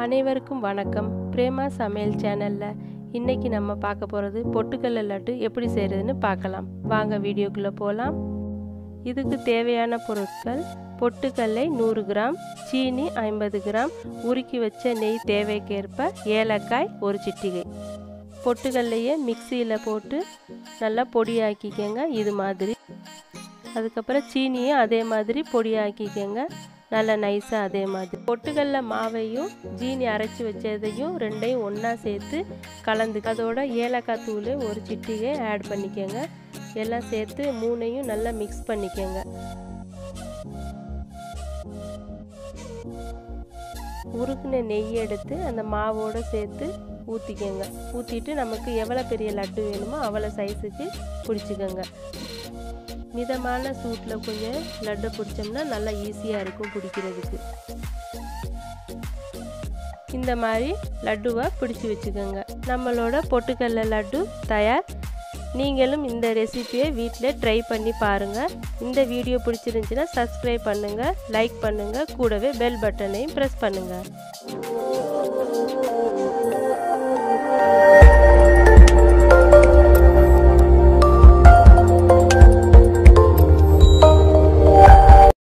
அனைவருக்கும் வணக்கம் பிரேமா சமையல் சேனலில் இன்னைக்கு நம்ம பார்க்க போகிறது பொட்டுக்கடலை லட்டு எப்படி செய்கிறதுன்னு பார்க்கலாம் வாங்க வீடியோக்குள்ளே போகலாம் இதுக்கு தேவையான பொருட்கள் பொட்டுக்கல்லை நூறு கிராம் சீனி ஐம்பது கிராம் உருக்கி வச்ச நெய் தேவைக்கேற்ப ஏலக்காய் ஒரு சிட்டிகை பொட்டுக்கல்லையே மிக்சியில் போட்டு நல்லா பொடியாக்கிக்கங்க இது மாதிரி அதுக்கப்புறம் சீனியும் அதே மாதிரி பொடியாக்கிக்கங்க நல்லா நைஸாக அதே மாதிரி பொட்டுக்கடல மாவையும் ஜீனி அரைச்சி வச்சதையும் ரெண்டையும் ஒன்றா சேர்த்து கலந்து அதோட ஏலக்காய் தூள் ஒரு சிட்டிகை ஆட் பண்ணிக்கோங்க எல்லாம் சேர்த்து மூணையும் நல்லா மிக்ஸ் பண்ணிக்கோங்க உருக்குன நெய் எடுத்து அந்த மாவோடு சேர்த்து ஊற்றிக்கோங்க ஊற்றிட்டு நமக்கு எவ்வளோ பெரிய லட்டு வேணுமோ அவ்வளோ சைஸுக்கு பிடிச்சிக்கோங்க மிதமான சூட்டில் கொஞ்சம் லட்டு பிடிச்சோம்னா நல்லா ஈஸியாக இருக்கும் பிடிக்கிறதுக்கு இந்த மாதிரி லட்டுவை பிடிச்சி வச்சுக்கோங்க நம்மளோட பொட்டுக்கடல லட்டு தயார் நீங்களும் இந்த ரெசிபியை வீட்டில் ட்ரை பண்ணி பாருங்கள் இந்த வீடியோ பிடிச்சிருந்துச்சின்னா சப்ஸ்கிரைப் பண்ணுங்கள் லைக் பண்ணுங்கள் கூடவே பெல் பட்டனையும் ப்ரெஸ் பண்ணுங்கள்